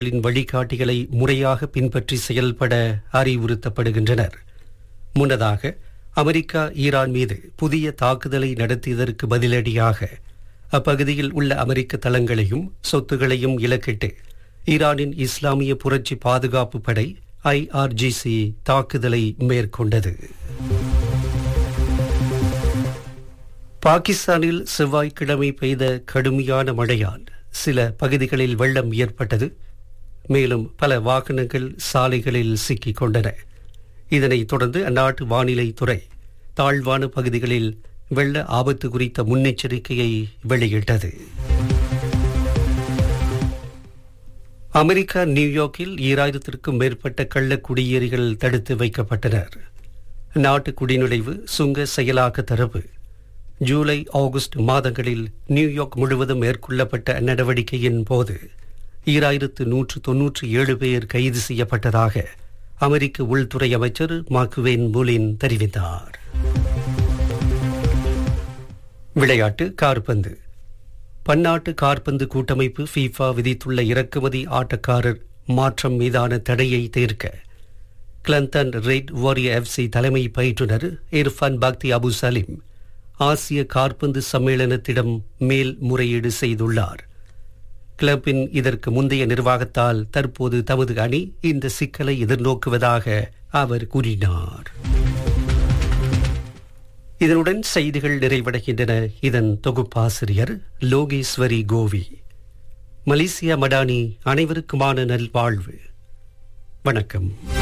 களின் வழிகாட்டிகளை முறையாக பின்பற்றி செயல்பட அறிவுறுத்தப்படுகின்றனர் முன்னதாக அமெரிக்கா ஈரான் மீது புதிய தாக்குதலை நடத்தியதற்கு பதிலடியாக அப்பகுதியில் உள்ள அமெரிக்க தளங்களையும் சொத்துகளையும் இலக்கிட்டு ஈரானின் இஸ்லாமிய புரட்சி பாதுகாப்பு படை ஐஆர்ஜிசி தாக்குதலை மேற்கொண்டது பாகிஸ்தானில் செவ்வாய்க்கிழமை பெய்த கடுமையான மழையால் சில பகுதிகளில் வெள்ளம் ஏற்பட்டது மேலும் பல வாகனங்கள் சாலைகளில் சிக்கிக் கொண்டன இதனைத் தொடர்ந்து அந்நாட்டு வானிலை துறை தாழ்வான பகுதிகளில் வெள்ள ஆபத்து குறித்த முன்னெச்சரிக்கையை வெளியிட்டது அமெரிக்கா நியூயார்க்கில் ஈராயிரத்திற்கும் மேற்பட்ட கள்ள குடியேறிகள் தடுத்து வைக்கப்பட்டனர் நாட்டு குடிநுழைவு சுங்க செயலாக்க தரப்பு ஜூலை ஆகஸ்ட் மாதங்களில் நியூயார்க் முழுவதும் மேற்கொள்ளப்பட்ட நடவடிக்கையின் போது ஈராயிரத்து நூற்று தொன்னூற்றி ஏழு பேர் கைது செய்யப்பட்டதாக அமெரிக்க உள்துறை அமைச்சர் மாக்குவேன் மூலின் தெரிவித்தார் விளையாட்டு கார்பந்து பன்னாட்டு கார்பந்து கூட்டமைப்பு ஃபீஃபா விதித்துள்ள இறக்குமதி ஆட்டக்காரர் மாற்றம் மீதான தடையை தீர்க்க கிளந்தன் ரெட் வாரியர் எஃப்சி தலைமை பயிற்றுனர் இர்ஃபான் பக்தி அபு சலீம் ஆசிய கார்பந்து சம்மேளனத்திடம் மேல் முறையீடு செய்துள்ளார் கிளப்பின் இதற்கு முந்தைய நிர்வாகத்தால் தற்போது தமது அணி இந்த சிக்கலை எதிர்நோக்குவதாக அவர் கூறினார் இதனுடன் செய்திகள் நிறைவடைகின்றன இதன் தொகுப்பாசிரியர் லோகேஸ்வரி கோவி மலேசியா மடானி அனைவருக்குமான நல்வாழ்வு வணக்கம்